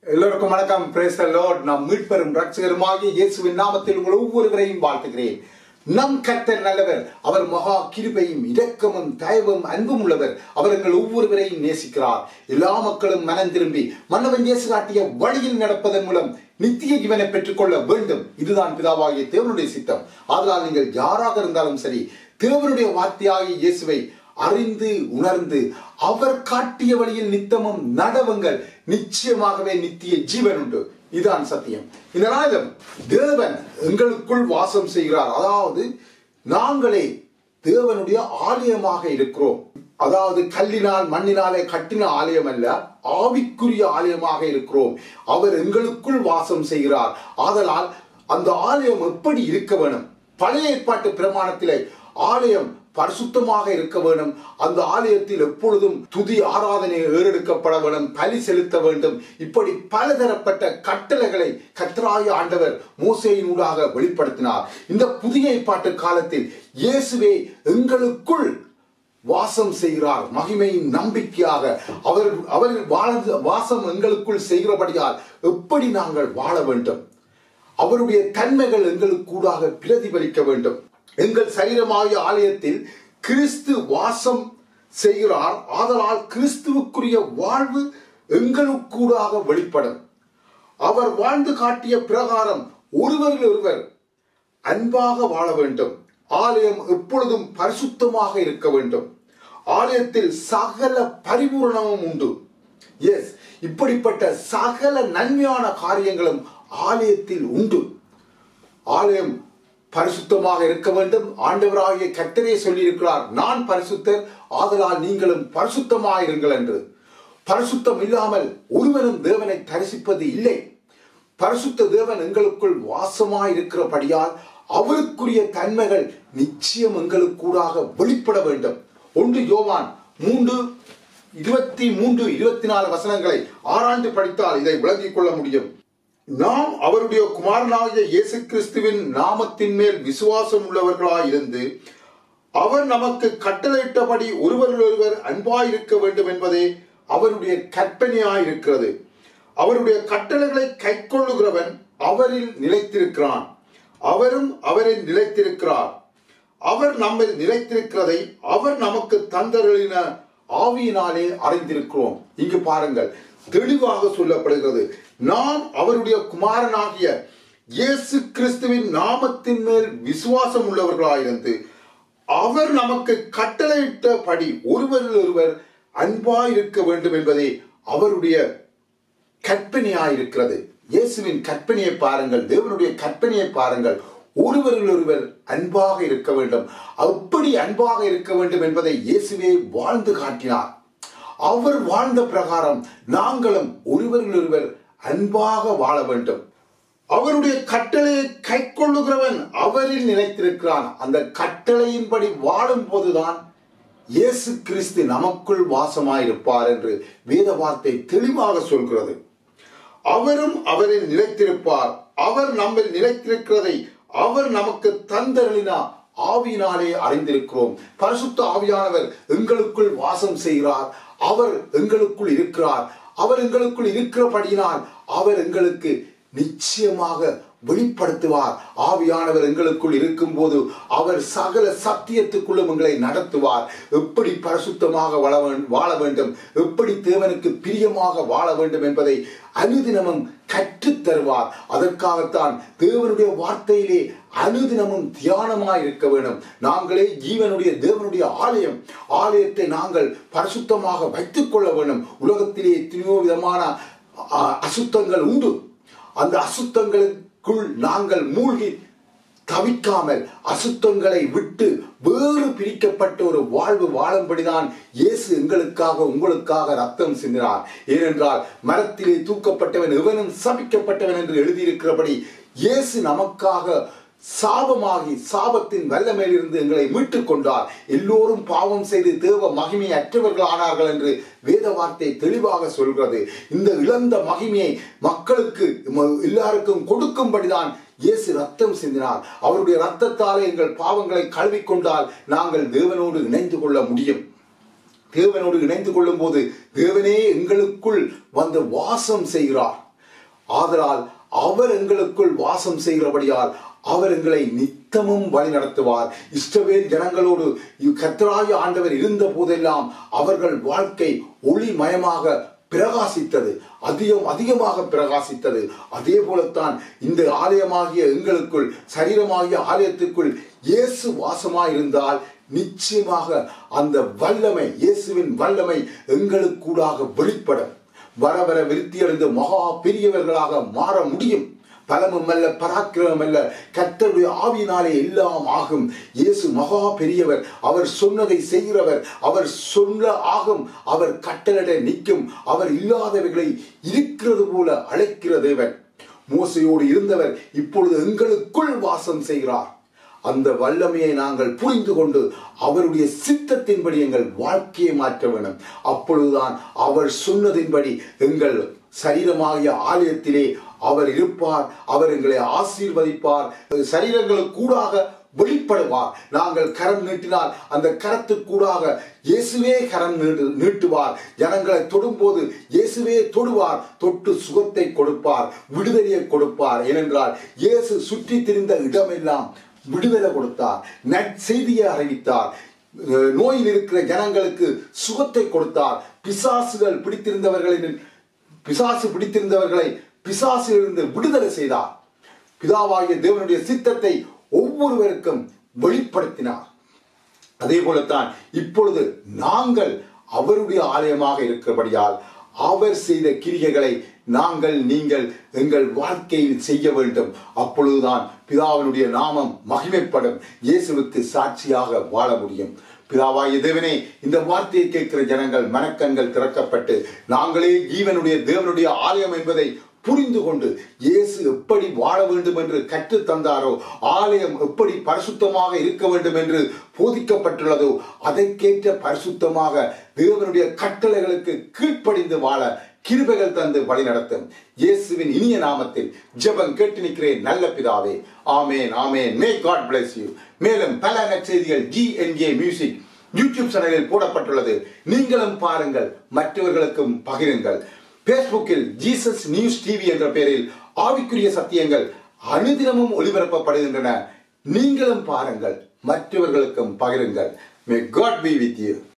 எல்லோருக்கும் வணக்கம் brace Lord நாம் மீட்பெரும் ரட்சகருமாகிய இயேசுவின் நாமத்தில் உங்கள் ஒவ்வொருவரையும் வாழ்த்துகிறேன் நம் கர்த்தர் நல்லவர் அவர் மகா கிருபையும் இரக்கமும் தயவும் அன்பும் உள்ளவர் அவர் எங்கள் ஒவ்வொருவரையும் நேசிக்கிறார் எல்லா மக்களும் மனம் திரும்பி மன்னவன் இயேசு காட்டிய வழியில் நடப்பதன் மூலம் நித்திய ஜீவனை பெற்றுக்கொள்ள வேண்டும் இதுதான் பிதாவாகிய தேவனுடைய சித்தம் ஆதலால் நீங்கள் யாராக இருந்தாலும் சரி தேவனுடைய வார்த்தையாகிய இயேசுவை அறிந்து உணர்ந்து அவர் காட்டிய வழியில் நித்தமும் நடவுங்கள் நிச்சயமாகவே நித்திய ஜீவன் உண்டு இதுதான் சத்தியம் இந்த நாளிலும் தேவன் எங்களுக்குள் வாசம் செய்கிறார் அதாவது நாங்களே தேவனுடைய ஆலயமாக இருக்கிறோம் அதாவது கல்லினால் மண்ணினாலே கட்டின ஆலயம் அல்ல ஆவிக்குரிய ஆலயமாக இருக்கிறோம் அவர் எங்களுக்குள் வாசம் செய்கிறார் ஆதலால் அந்த ஆலயம் எப்படி இருக்க வேணும் பழைய ஏற்பாட்டு பிரமாணத்திலே ஆலயம் பரிசுத்தமாக இருக்க வேண்டும் அந்த ஆலயத்தில் எப்பொழுதும் துதி ஆராதனை ஏறெடுக்கப்பட வேண்டும் பலி செலுத்த வேண்டும் இப்படி பலதரப்பட்ட கட்டளைகளை கத்தராய ஆண்டவர் மோசையினூடாக வெளிப்படுத்தினார் இந்த புதிய ஏற்பாட்டு காலத்தில் இயேசுவே எங்களுக்குள் வாசம் செய்கிறார் மகிமையின் நம்பிக்கையாக அவர் அவர் வாழ்ந்த வாசம் எங்களுக்குள் செய்கிறபடியால் எப்படி நாங்கள் வாழ வேண்டும் அவருடைய தன்மைகள் எங்களுக்கு கூடாக பிரதிபலிக்க வேண்டும் எங்கள் சரீரமாகிய ஆலயத்தில் கிறிஸ்து வாசம் செய்கிறார் ஆதலால் கிறிஸ்துவுக்குரிய வாழ்வு எங்களுக்கூடாக வெளிப்படும் அவர் வாழ்ந்து காட்டிய பிரகாரம் ஒருவரில் ஒருவர் அன்பாக வாழ வேண்டும் ஆலயம் எப்பொழுதும் பரிசுத்தமாக இருக்க வேண்டும் ஆலயத்தில் சகல பரிபூரணமும் உண்டு எஸ் இப்படிப்பட்ட சகல நன்மையான காரியங்களும் ஆலயத்தில் உண்டு ஆலயம் பரிசுத்தமாக இருக்க வேண்டும் ஆண்டவராகிய கர்த்தரே சொல்லியிருக்கிறார் நான் பரிசுத்தர் ஆதலால் நீங்களும் பரிசுத்தமாக இருங்கள் என்று பரிசுத்தம் இல்லாமல் ஒருவனும் தேவனை தரிசிப்பது இல்லை பரிசுத்த தேவன் எங்களுக்குள் வாசமாய் இருக்கிறபடியால் அவருக்குரிய தன்மைகள் நிச்சயம் எங்களுக்கூடாக வெளிப்பட வேண்டும் ஒன்று யோவான் மூன்று இருபத்தி மூன்று இருபத்தி நாலு வசனங்களை ஆராய்ந்து படித்தால் இதை விளங்கிக் கொள்ள முடியும் நாம் அவருடைய குமாரனாகிய இயேசு கிறிஸ்துவின் நாமத்தின் மேல் விசுவாசம் உள்ளவர்களாய் இருந்து அவர் நமக்கு கட்டளையிட்டபடி ஒருவரிலொருவர் அன்பாயிருக்க வேண்டும் என்பதே அவருடைய கற்பனையாயிருக்கிறது அவருடைய கட்டளைகளை கைக்கொள்ளுகிறவன் அவரில் நிலைத்திருக்கிறான் அவரும் அவரில் நிலைத்திருக்கிறார் அவர் நம்மில் நிலைத்திருக்கிறதை அவர் நமக்கு தந்தருளின ஆவியினாலே அறிந்திருக்கிறோம் இங்கு பாருங்கள் தெளிவாக சொல்லப்படுகிறது நாம் அவருடைய குமாரனாகிய இயேசு கிறிஸ்துவின் நாமத்தின் மேல் விசுவாசம் உள்ளவர்களாயிருந்து அவர் நமக்கு கட்டளையிட்டபடி ஒருவரில் ஒருவர் அன்பாயிருக்க வேண்டும் என்பதே அவருடைய கற்பனையாயிருக்கிறது இயேசுவின் கற்பனையை பாருங்கள் தேவனுடைய கற்பனையை பாருங்கள் ஒருவரில் ஒருவர் அன்பாக இருக்க வேண்டும் அப்படி அன்பாக இருக்க வேண்டும் என்பதை இயேசுவே வாழ்ந்து காட்டினார் அவர் வாழ்ந்த பிரகாரம் நாங்களும் ஒருவரில் ஒருவர் அன்பாக வாழ வேண்டும் அவருடைய கட்டளையை கை கொள்ளுகிறவன் அவரில் நிலைத்திருக்கிறான் அந்த கட்டளையின்படி வாழும் போதுதான் இயேசு கிறிஸ்து நமக்குள் வாசமாயிருப்பார் என்று வேத வார்த்தை தெளிவாக சொல்கிறது அவரும் அவரில் நிலைத்திருப்பார் அவர் நம்மில் நிலைத்திருக்கிறதை அவர் நமக்கு தந்தருளினா ஆவியினாலே அறிந்திருக்கிறோம் பரிசுத்த ஆவியானவர் எங்களுக்குள் வாசம் செய்கிறார் அவர் எங்களுக்குள் இருக்கிறார் அவர் எங்களுக்குள் இருக்கிறபடியினால் அவர் எங்களுக்கு நிச்சயமாக வெளிப்படுத்துவார் ஆவியானவர் எங்களுக்குள் இருக்கும் போது அவர் சகல சத்தியத்துக்குள்ளும் எங்களை நடத்துவார் எப்படி பரிசுத்தமாக வாழ வாழ வேண்டும் எப்படி தேவனுக்கு பிரியமாக வாழ வேண்டும் என்பதை அனுதினமும் கற்றுத் தருவார் அதற்காகத்தான் தேவனுடைய வார்த்தையிலே அனுதினமும் தியானமாய் இருக்க வேண்டும் நாங்களே ஜீவனுடைய தேவனுடைய ஆலயம் ஆலயத்தை நாங்கள் பரிசுத்தமாக வைத்துக் கொள்ள வேண்டும் உலகத்திலே எத்தனையோ விதமான அசுத்தங்கள் உண்டு அந்த அசுத்தங்களுக்குள் நாங்கள் மூழ்கி தவிக்காமல் அசுத்தங்களை விட்டு வேறு பிரிக்கப்பட்ட ஒரு வாழ்வு வாழும்படிதான் இயேசு எங்களுக்காக உங்களுக்காக ரத்தம் சிந்தினார் ஏனென்றால் மரத்திலே தூக்கப்பட்டவன் எவனும் சபிக்கப்பட்டவன் என்று எழுதியிருக்கிறபடி இயேசு நமக்காக சாபமாகி சாபத்தின் வல்லமையிலிருந்து எங்களை மீட்டுக் கொண்டார் எல்லோரும் பாவம் செய்து தேவ மகிமை அற்றவர்கள் ஆனார்கள் என்று வேத வார்த்தை தெளிவாக சொல்கிறது இந்த இழந்த மகிமையை மக்களுக்கு எல்லாருக்கும் கொடுக்கும்படிதான் இயேசு ரத்தம் சிந்தினார் அவருடைய ரத்தத்தாலே எங்கள் பாவங்களை கழுவிக்கொண்டால் நாங்கள் தேவனோடு இணைந்து கொள்ள முடியும் தேவனோடு இணைந்து கொள்ளும் போது தேவனே எங்களுக்குள் வந்து வாசம் செய்கிறார் ஆதலால் அவர் எங்களுக்குள் வாசம் செய்கிறபடியால் அவர் எங்களை நித்தமும் வழி நடத்துவார் இஷ்டவேல் ஜனங்களோடு கத்தராய ஆண்டவர் இருந்த போதெல்லாம் அவர்கள் வாழ்க்கை ஒளிமயமாக பிரகாசித்தது அதிகம் அதிகமாக பிரகாசித்தது அதே போலத்தான் இந்த ஆலயமாகிய எங்களுக்குள் சரீரமாகிய ஆலயத்துக்குள் இயேசு வாசமாய் இருந்தால் நிச்சயமாக அந்த வல்லமை இயேசுவின் வல்லமை எங்களுக்கூடாக வெளிப்படும் வர வர விருத்தியடைந்து மகா பெரியவர்களாக மாற முடியும் பலமும் அல்ல பராக்கிரமம் அல்ல கர்த்தருடைய ஆவியினாலே எல்லாம் ஆகும் இயேசு மகா பெரியவர் அவர் சொன்னதை செய்கிறவர் அவர் சொல்ல ஆகும் அவர் கட்டளை நிற்கும் அவர் இல்லாதவைகளை இருக்கிறது போல அழைக்கிற தேவன் மோசையோடு இருந்தவர் இப்பொழுது எங்களுக்குள் வாசம் செய்கிறார் அந்த வல்லமையை நாங்கள் புரிந்து கொண்டு அவருடைய சித்தத்தின்படி எங்கள் வாழ்க்கையை மாற்ற வேண்டும் அப்பொழுதுதான் அவர் சொன்னதின்படி எங்கள் சரீரமாகிய ஆலயத்திலே அவர் இருப்பார் அவர் எங்களை ஆசீர்வதிப்பார் சரீரங்களுக்கூடாக வெளிப்படுவார் நாங்கள் கரம் நீட்டினால் அந்த கரத்துக்கூடாக இயேசுவே கரம் நீட்டு நீட்டுவார் ஜனங்களை தொடும்போது இயேசுவே தொடுவார் தொட்டு சுகத்தை கொடுப்பார் விடுதலையை கொடுப்பார் ஏனென்றால் இயேசு சுற்றி திரிந்த இடமெல்லாம் விடுதலை கொடுத்தார் நற்செய்தியை அறிவித்தார் நோயில் இருக்கிற ஜனங்களுக்கு சுகத்தை கொடுத்தார் பிசாசுகள் பிடித்திருந்தவர்களின் பிசாசு பிடித்திருந்தவர்களை பிசாசிலிருந்து விடுதலை செய்தார் பிதாவாகிய தேவனுடைய சித்தத்தை ஒவ்வொருவருக்கும் வெளிப்படுத்தினார் அதே போலத்தான் இப்பொழுது நாங்கள் அவருடைய ஆலயமாக இருக்கிறபடியால் அவர் செய்த கிரிகைகளை நாங்கள் நீங்கள் எங்கள் வாழ்க்கையில் செய்ய வேண்டும் அப்பொழுதுதான் பிதாவினுடைய நாமம் மகிமைப்படும் இயேசுவுக்கு சாட்சியாக வாழ முடியும் பிதாவாகிய தேவனே இந்த வார்த்தையை கேட்கிற ஜனங்கள் மனக்கண்கள் திறக்கப்பட்டு நாங்களே ஜீவனுடைய தேவனுடைய ஆலயம் என்பதை புரிந்து கொண்டு இயேசு எப்படி வாழ வேண்டும் என்று கற்று தந்தாரோ ஆலயம் எப்படி பரிசுத்தமாக இருக்க வேண்டும் என்று போதிக்கப்பட்டுள்ளதோ அதற்கேற்ற பரிசுத்தமாக தேவனுடைய கட்டளைகளுக்கு கீழ்ப்படிந்து வாழ கிருபைகள் தந்து வழி நடத்தும் இயேசுவின் இனிய நாமத்தில் ஜெபம் கேட்டு நிற்கிறேன் நல்ல பிதாவே ஆமேன் ஆமேன் மே காட் பிளஸ் யூ மேலும் பல நற்செய்திகள் ஜி என்ஜே மியூசிக் யூடியூப் சேனலில் போடப்பட்டுள்ளது நீங்களும் பாருங்கள் மற்றவர்களுக்கும் பகிருங்கள் பேஸ்புக்கில் ஜீசஸ் நியூஸ் டிவி என்ற பெயரில் ஆவிக்குரிய சத்தியங்கள் அனுதினமும் ஒளிபரப்பப்படுகின்றன நீங்களும் பாருங்கள் மற்றவர்களுக்கும் பகிருங்கள் may God be with you